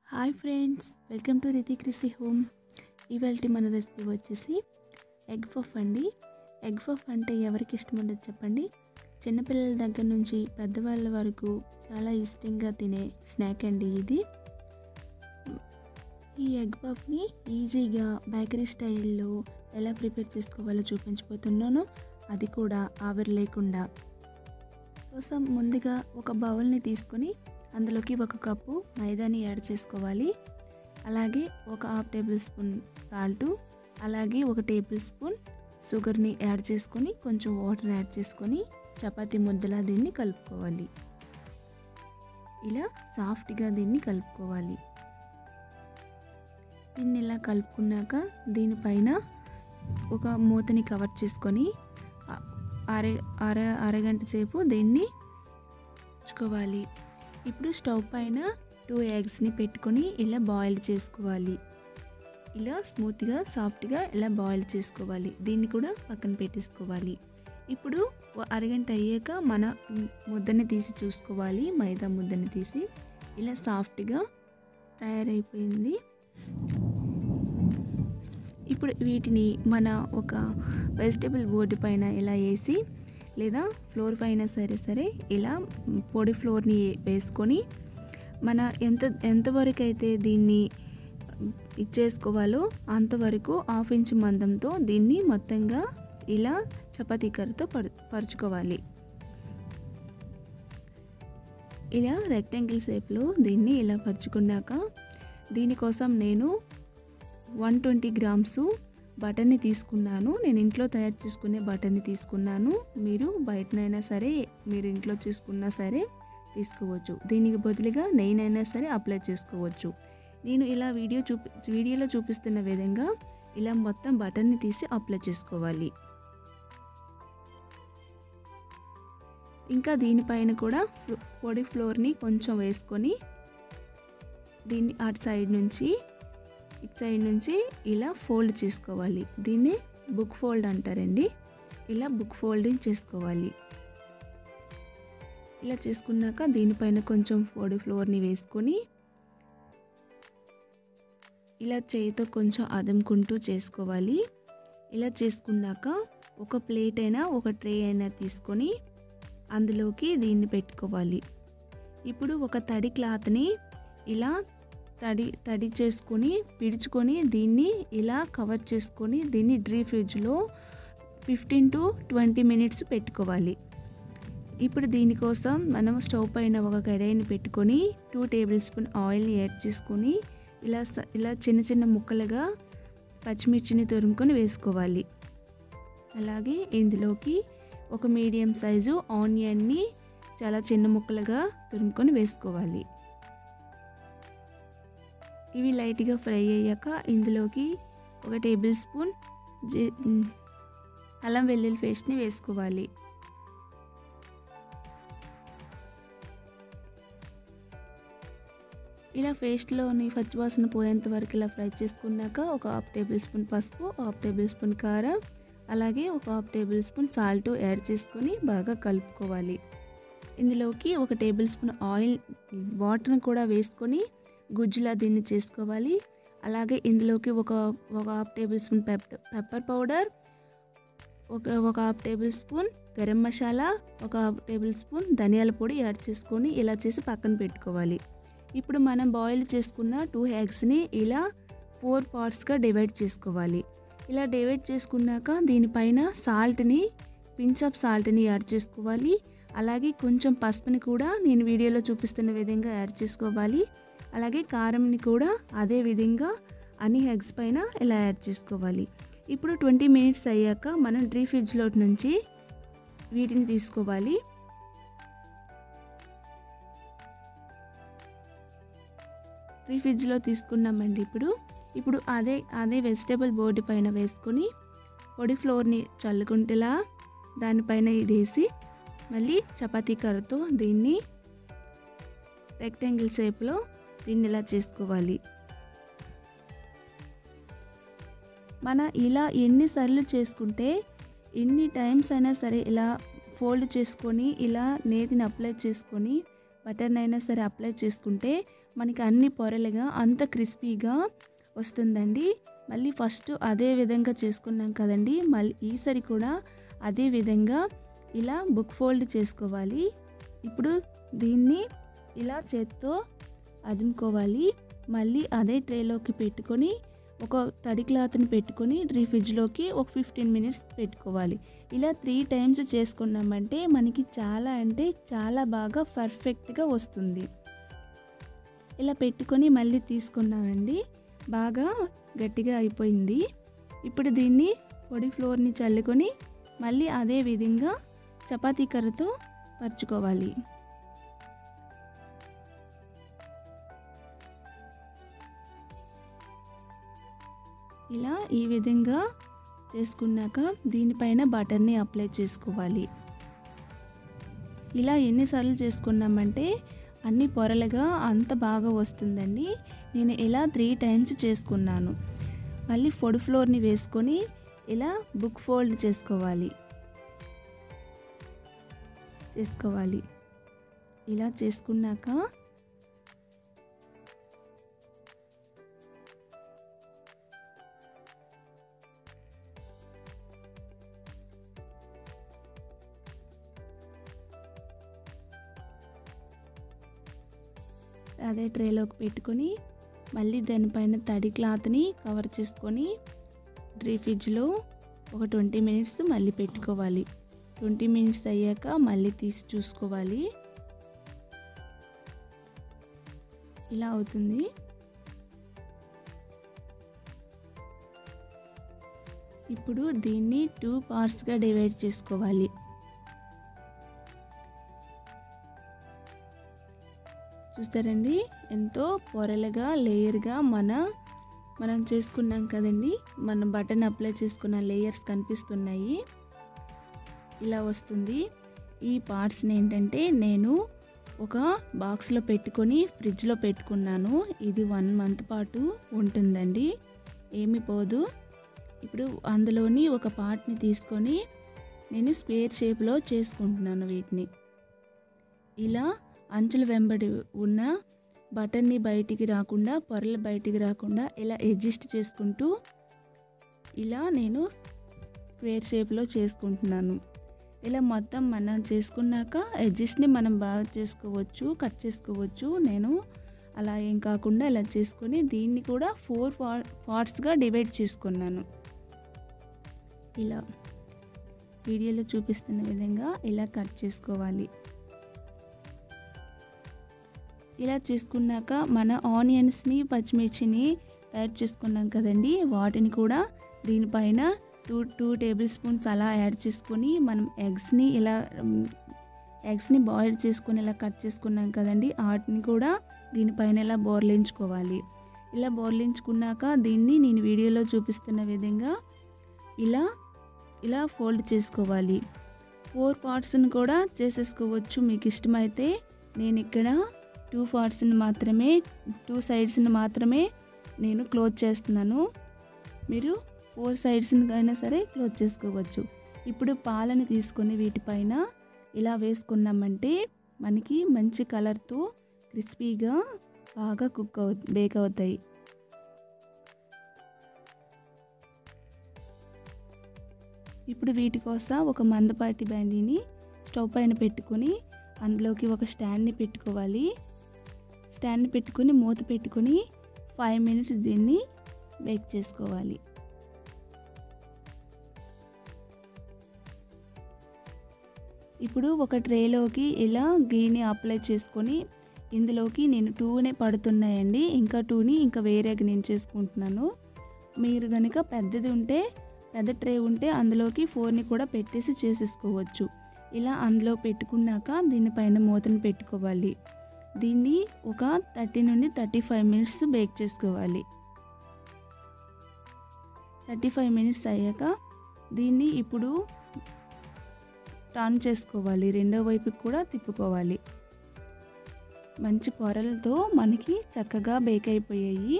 hi friends welcome to Riti క్రిసి home ఇవాళ మన రెసిపీ వచ్చేసి ఎగ్ పఫ్ అండి ఎగ్ పఫ్ అంటే ఎవరికి ఇష్టం ఉండదు చెప్పండి చిన్నపిల్లల దగ్గర నుంచి పెద్దవాళ్ళ వరకు చాలా ఇష్టంగా తినే స్నాక్ అండి ఇది ఈ ఎగ్ పఫ్ని ఈజీగా బేకరీ స్టైల్లో ఎలా ప్రిపేర్ చేసుకోవాలో చూపించబోతున్నాను అది కూడా ఆవిరి లేకుండా కోసం ముందుగా ఒక బౌల్ని తీసుకొని అందులోకి ఒక కప్పు మైదాని యాడ్ చేసుకోవాలి అలాగే ఒక హాఫ్ టేబుల్ స్పూన్ సాల్టు అలాగే ఒక టేబుల్ స్పూన్ షుగర్ని యాడ్ చేసుకొని కొంచెం వాటర్ యాడ్ చేసుకొని చపాతీ ముద్దలా దీన్ని కలుపుకోవాలి ఇలా సాఫ్ట్గా దీన్ని కలుపుకోవాలి దీన్ని ఇలా కలుపుకున్నాక దీనిపైన ఒక మూతని కవర్ చేసుకొని అర అర అరగంట సేపు దీన్ని ఉంచుకోవాలి ఇప్పుడు స్టవ్ పైన టూ ఎగ్స్ని పెట్టుకొని ఇలా బాయిల్ చేసుకోవాలి ఇలా స్మూత్గా సాఫ్ట్గా ఇలా బాయిల్ చేసుకోవాలి దీన్ని కూడా పక్కన పెట్టేసుకోవాలి ఇప్పుడు అరగంట అయ్యాక మన ముద్దని తీసి చూసుకోవాలి మైదా ముద్దని తీసి ఇలా సాఫ్ట్గా తయారైపోయింది ఇప్పుడు వీటిని మన ఒక వెజిటేబుల్ బోర్డు పైన ఇలా వేసి లేదా ఫ్లోర్ పైన సరే సరే ఇలా పొడి ఫ్లోర్ని వేసుకొని మన ఎంత ఎంతవరకు అయితే దీన్ని ఇచ్చేసుకోవాలో అంతవరకు హాఫ్ ఇంచ్ మందంతో దీన్ని మొత్తంగా ఇలా చపాతీ కర్రతో పరు పరుచుకోవాలి ఇలా రెక్టాంగిల్ షేప్లో దీన్ని ఇలా పరుచుకున్నాక దీనికోసం నేను వన్ ట్వంటీ గ్రామ్స్ బటర్ని తీసుకున్నాను నేను ఇంట్లో తయారు చేసుకునే బటర్ని తీసుకున్నాను మీరు బయటనైనా సరే మీరు ఇంట్లో చేసుకున్నా సరే తీసుకోవచ్చు దీనికి బదులుగా నెయ్యినైనా సరే అప్లై చేసుకోవచ్చు నేను ఇలా వీడియో చూపి వీడియోలో చూపిస్తున్న విధంగా ఇలా మొత్తం బటర్ని తీసి అప్లై చేసుకోవాలి ఇంకా దీనిపైన కూడా పొడి ఫ్లోర్ని కొంచెం వేసుకొని దీన్ని అటు సైడ్ నుంచి ఇటు సైడ్ నుంచి ఇలా ఫోల్డ్ చేసుకోవాలి దీన్ని బుక్ ఫోల్డ్ అంటారండి ఇలా బుక్ ఫోల్డింగ్ చేసుకోవాలి ఇలా చేసుకున్నాక దీనిపైన కొంచెం పొడి ఫ్లోర్ని వేసుకొని ఇలా చేయితో కొంచెం అదముకుంటూ చేసుకోవాలి ఇలా చేసుకున్నాక ఒక ప్లేట్ అయినా ఒక ట్రే అయినా తీసుకొని అందులోకి దీన్ని పెట్టుకోవాలి ఇప్పుడు ఒక తడి క్లాత్ని ఇలా తడి తడి చేసుకొని పిడుచుకొని దీన్ని ఇలా కవర్ చేసుకొని దీన్ని డ్రీ ఫ్రిడ్జ్లో ఫిఫ్టీన్ టు ట్వంటీ మినిట్స్ పెట్టుకోవాలి ఇప్పుడు దీనికోసం మనం స్టవ్ పైన ఒక కడాయిని పెట్టుకొని టూ టేబుల్ స్పూన్ ఆయిల్ని యాడ్ చేసుకొని ఇలా ఇలా చిన్న చిన్న ముక్కలుగా పచ్చిమిర్చిని తురుముకొని వేసుకోవాలి అలాగే ఇందులోకి ఒక మీడియం సైజు ఆనియన్ని చాలా చిన్న ముక్కలుగా తురుముకొని వేసుకోవాలి ఇవి లైట్గా ఫ్రై అయ్యాక ఇందులోకి ఒక టేబుల్ స్పూన్ అల్లం వెల్లుల్లి పేస్ట్ని వేసుకోవాలి ఇలా పేస్ట్లోని పచ్చివాసన పోయేంత వరకు ఇలా ఫ్రై చేసుకున్నాక ఒక హాఫ్ టేబుల్ స్పూన్ పసుపు హాఫ్ టేబుల్ స్పూన్ కారం అలాగే ఒక half tablespoon salt add చేసుకొని బాగా కలుపుకోవాలి ఇందులోకి ఒక టేబుల్ స్పూన్ ఆయిల్ వాటర్ని కూడా వేసుకొని గుజ్జులా దీన్ని చేసుకోవాలి అలాగే ఇందులోకి ఒక ఒక half tablespoon pepper pepper powder ఒక ఒక half tablespoon garam masala ఒక హాఫ్ టేబుల్ స్పూన్ ధనియాల పొడి యాడ్ చేసుకొని ఇలా చేసి పక్కన పెట్టుకోవాలి ఇప్పుడు మనం బాయిల్ చేసుకున్న టూ ఎగ్స్ని ఇలా ఫోర్ పార్ట్స్గా డివైడ్ చేసుకోవాలి ఇలా డివైడ్ చేసుకున్నాక దీనిపైన సాల్ట్ని పించ్ ఆఫ్ సాల్ట్ని యాడ్ చేసుకోవాలి అలాగే కొంచెం పసుపుని కూడా నేను వీడియోలో చూపిస్తున్న విధంగా యాడ్ చేసుకోవాలి అలాగే కారంని కూడా అదే విధంగా అన్ని ఎగ్స్ పైన ఇలా యాడ్ చేసుకోవాలి ఇప్పుడు ట్వంటీ మినిట్స్ అయ్యాక మనం డ్రీ ఫ్రిడ్జ్లో నుంచి వీటిని తీసుకోవాలి డ్రీ ఫ్రిడ్జ్లో తీసుకున్నామండి ఇప్పుడు ఇప్పుడు అదే అదే వెజిటేబుల్ బోర్డు పైన వేసుకొని పొడి ఫ్లోర్ని చల్లుకుంటేలా దానిపైన ఇది వేసి మళ్ళీ చపాతీ కర్రతో దీన్ని రెక్టాంగిల్ షేప్లో దీన్ని ఇలా చేసుకోవాలి మన ఇలా ఎన్నిసార్లు చేసుకుంటే ఎన్ని టైమ్స్ అయినా సరే ఇలా ఫోల్డ్ చేసుకొని ఇలా నేతిని అప్లై చేసుకొని బటర్ని అయినా సరే అప్లై చేసుకుంటే మనకి అన్ని పొరలుగా అంత క్రిస్పీగా వస్తుందండి మళ్ళీ ఫస్ట్ అదే విధంగా చేసుకున్నాం కదండి మళ్ళీ ఈసారి కూడా అదే విధంగా ఇలా బుక్ ఫోల్డ్ చేసుకోవాలి ఇప్పుడు దీన్ని ఇలా చేత్తో అదుముకోవాలి మళ్ళీ అదే ట్రేలోకి పెట్టుకొని ఒక తడి క్లాత్ని పెట్టుకొని డ్రీ ఫ్రిడ్జ్లోకి ఒక ఫిఫ్టీన్ మినిట్స్ పెట్టుకోవాలి ఇలా త్రీ టైమ్స్ చేసుకున్నామంటే మనకి చాలా అంటే చాలా బాగా పర్ఫెక్ట్గా వస్తుంది ఇలా పెట్టుకొని మళ్ళీ తీసుకున్నామండి బాగా గట్టిగా అయిపోయింది ఇప్పుడు దీన్ని పొడి ఫ్లోర్ని చల్లుకొని మళ్ళీ అదే విధంగా చపాతీ కర్రతో పరుచుకోవాలి ఇలా ఈ విధంగా చేసుకున్నాక దీనిపైన బటర్ని అప్లై చేసుకోవాలి ఇలా ఎన్నిసార్లు చేసుకున్నామంటే అన్ని పొరలుగా అంత బాగా వస్తుందండి నేను ఇలా త్రీ టైమ్స్ చేసుకున్నాను మళ్ళీ పొడి ఫ్లోర్ని వేసుకొని ఇలా బుక్ ఫోల్డ్ చేసుకోవాలి చేసుకోవాలి ఇలా చేసుకున్నాక అదే ట్రేలోకి పెట్టుకొని మళ్ళీ దానిపైన తడి క్లాత్ని కవర్ చేసుకొని డ్రీ ఫ్రిడ్జ్లో ఒక ట్వంటీ మినిట్స్ మళ్ళీ పెట్టుకోవాలి ట్వంటీ మినిట్స్ అయ్యాక మళ్ళీ తీసి చూసుకోవాలి ఇలా అవుతుంది ఇప్పుడు దీన్ని టూ పార్ట్స్గా డివైడ్ చేసుకోవాలి చూస్తారండి ఎంతో పొరలుగా లేయర్గా మన మనం చేసుకున్నాం కదండి మన బటన్ అప్లై చేసుకున్న లేయర్స్ కనిపిస్తున్నాయి ఇలా వస్తుంది ఈ పార్ట్స్ని ఏంటంటే నేను ఒక బాక్స్లో పెట్టుకొని ఫ్రిడ్జ్లో పెట్టుకున్నాను ఇది వన్ మంత్ పాటు ఉంటుందండి ఏమి పోదు ఇప్పుడు అందులోని ఒక పార్ట్ని తీసుకొని నేను స్క్వేర్ షేప్లో చేసుకుంటున్నాను వీటిని ఇలా అంచుల వెంబడి ఉన్న బటన్ని బయటికి రాకుండా పొరలు బయటికి రాకుండా ఇలా అడ్జస్ట్ చేసుకుంటూ ఇలా నేను స్క్వేర్ షేప్లో చేసుకుంటున్నాను ఇలా మొత్తం మనం చేసుకున్నాక ఎడ్జస్ట్ని మనం బాగా చేసుకోవచ్చు కట్ చేసుకోవచ్చు నేను అలా ఏం కాకుండా ఇలా చేసుకొని దీన్ని కూడా ఫోర్ పార్ట్స్గా డివైడ్ చేసుకున్నాను ఇలా వీడియోలో చూపిస్తున్న విధంగా ఇలా కట్ చేసుకోవాలి ఇలా చేసుకున్నాక మన ఆనియన్స్ని పచ్చిమిర్చిని తయారు చేసుకున్నాం కదండి వాటిని కూడా దీనిపైన టూ టూ టేబుల్ స్పూన్స్ అలా యాడ్ చేసుకొని మనం ఎగ్స్ని ఇలా ఎగ్స్ని బాయిల్ చేసుకొని ఇలా కట్ చేసుకున్నాం కదండి వాటిని కూడా దీనిపైన ఇలా బోర్లించుకోవాలి ఇలా బోర్లించుకున్నాక దీన్ని నేను వీడియోలో చూపిస్తున్న విధంగా ఇలా ఇలా ఫోల్డ్ చేసుకోవాలి ఫోర్ పార్ట్స్ని కూడా చేసేసుకోవచ్చు మీకు ఇష్టమైతే నేను ఇక్కడ టూ పార్ట్స్ని మాత్రమే టూ సైడ్స్ని మాత్రమే నేను క్లోజ్ చేస్తున్నాను మీరు ఫోర్ సైడ్స్ని అయినా సరే క్లోజ్ చేసుకోవచ్చు ఇప్పుడు పాలని తీసుకొని వీటిపైన ఇలా వేసుకున్నామంటే మనకి మంచి కలర్తో క్రిస్పీగా బాగా కుక్ అవు బేక్ అవుతాయి ఇప్పుడు వీటి కోసం ఒక మందపాటి బండిని స్టవ్ పైన పెట్టుకొని అందులోకి ఒక స్టాండ్ని పెట్టుకోవాలి స్టాండ్ పెట్టుకొని మూత పెట్టుకొని ఫైవ్ మినిట్స్ దీన్ని బేక్ చేసుకోవాలి ఇప్పుడు ఒక ట్రేలోకి ఇలా గీని అప్లై చేసుకొని ఇందులోకి నేను టూనే పడుతున్నాయండి ఇంకా టూని ఇంకా వేరేగా నేను చేసుకుంటున్నాను మీరు కనుక పెద్దది ఉంటే పెద్ద ట్రే ఉంటే అందులోకి ఫోర్ని కూడా పెట్టేసి చేసేసుకోవచ్చు ఇలా అందులో పెట్టుకున్నాక దీనిపైన మూతను పెట్టుకోవాలి దీన్ని ఒక థర్టీ నుండి థర్టీ ఫైవ్ మినిట్స్ బేక్ చేసుకోవాలి థర్టీ ఫైవ్ మినిట్స్ అయ్యాక దీన్ని ఇప్పుడు టర్న్ చేసుకోవాలి రెండో వైపుకి కూడా తిప్పుకోవాలి మంచి పొరలతో మనకి చక్కగా బేక్ అయిపోయాయి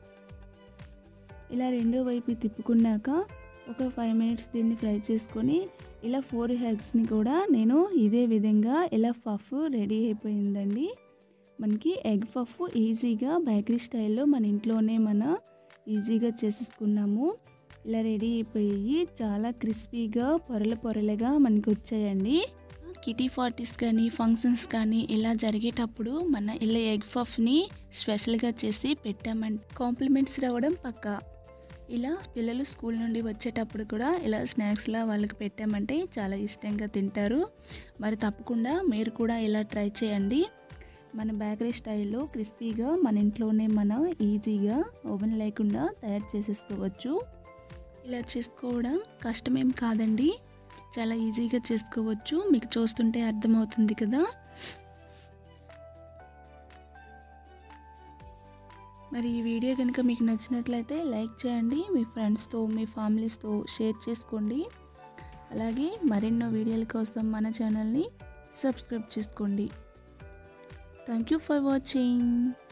ఇలా రెండో వైపు తిప్పుకున్నాక ఒక ఫైవ్ మినిట్స్ దీన్ని ఫ్రై చేసుకొని ఇలా ఫోర్ హెగ్స్ని కూడా నేను ఇదే విధంగా ఇలా పఫ్ రెడీ అయిపోయిందండి మనకి ఎగ్ పఫ్ ఈజీగా బేకరీ స్టైల్లో మన ఇంట్లోనే మన ఈజీగా చేసేసుకున్నాము ఇలా రెడీ అయిపోయి చాలా క్రిస్పీగా పొరల పొరలుగా మనకి వచ్చాయండి కిటీ పార్టీస్ కానీ ఫంక్షన్స్ కానీ ఇలా జరిగేటప్పుడు మన ఇలా ఎగ్ పఫ్ని స్పెషల్గా చేసి పెట్టామంటే కాంప్లిమెంట్స్ రావడం పక్కా ఇలా పిల్లలు స్కూల్ నుండి వచ్చేటప్పుడు కూడా ఇలా స్నాక్స్లా వాళ్ళకి పెట్టామంటే చాలా ఇష్టంగా తింటారు మరి తప్పకుండా మీరు కూడా ఇలా ట్రై చేయండి మన బేకరీ స్టైల్లో క్రిస్పీగా మన ఇంట్లోనే మనం ఈజీగా ఓవెన్ లేకుండా తయారు చేసేసుకోవచ్చు ఇలా చేసుకోవడం కష్టమేం కాదండి చాలా ఈజీగా చేసుకోవచ్చు మీకు చూస్తుంటే అర్థమవుతుంది కదా మరి ఈ వీడియో కనుక మీకు నచ్చినట్లయితే లైక్ చేయండి మీ ఫ్రెండ్స్తో మీ ఫ్యామిలీస్తో షేర్ చేసుకోండి అలాగే మరెన్నో వీడియోల కోసం మన ఛానల్ని సబ్స్క్రైబ్ చేసుకోండి థ్యాంక్ యూ ఫర్ వాచింగ్